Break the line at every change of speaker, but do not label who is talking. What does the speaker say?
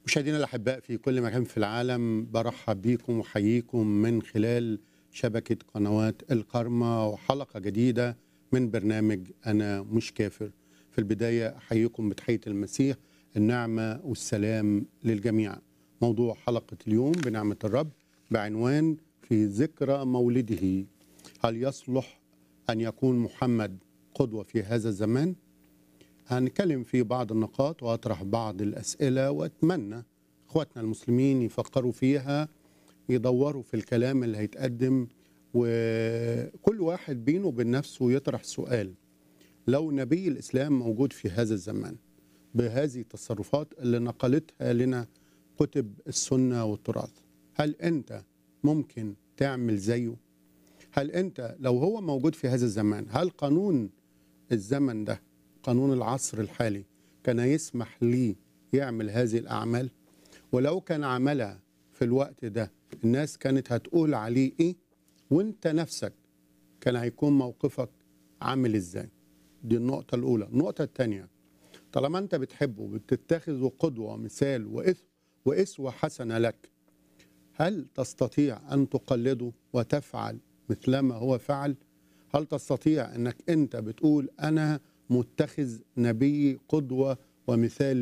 مشاهدينا الأحباء في كل مكان في العالم برحب بيكم وحييكم من خلال شبكة قنوات القرمة وحلقة جديدة من برنامج أنا مش كافر في البداية أحييكم بتحية المسيح النعمة والسلام للجميع موضوع حلقة اليوم بنعمة الرب بعنوان في ذكرى مولده هل يصلح أن يكون محمد قدوة في هذا الزمان؟ هنتكلم في بعض النقاط واطرح بعض الاسئله واتمنى اخواتنا المسلمين يفكروا فيها يدوروا في الكلام اللي هيتقدم وكل واحد بينه وبين نفسه يطرح سؤال لو نبي الاسلام موجود في هذا الزمان بهذه التصرفات اللي نقلتها لنا كتب السنه والتراث هل انت ممكن تعمل زيه؟ هل انت لو هو موجود في هذا الزمان هل قانون الزمن ده قانون العصر الحالي كان يسمح لي يعمل هذه الأعمال ولو كان عملها في الوقت ده الناس كانت هتقول عليه إيه وانت نفسك كان هيكون موقفك عامل إزاي دي النقطة الأولى النقطة الثانية طالما أنت بتحبه بتتخذه قدوة مثال وإث وإسوة حسنة لك هل تستطيع أن تقلده وتفعل مثلما هو فعل هل تستطيع أنك أنت بتقول أنا متخذ نبي قدوة ومثال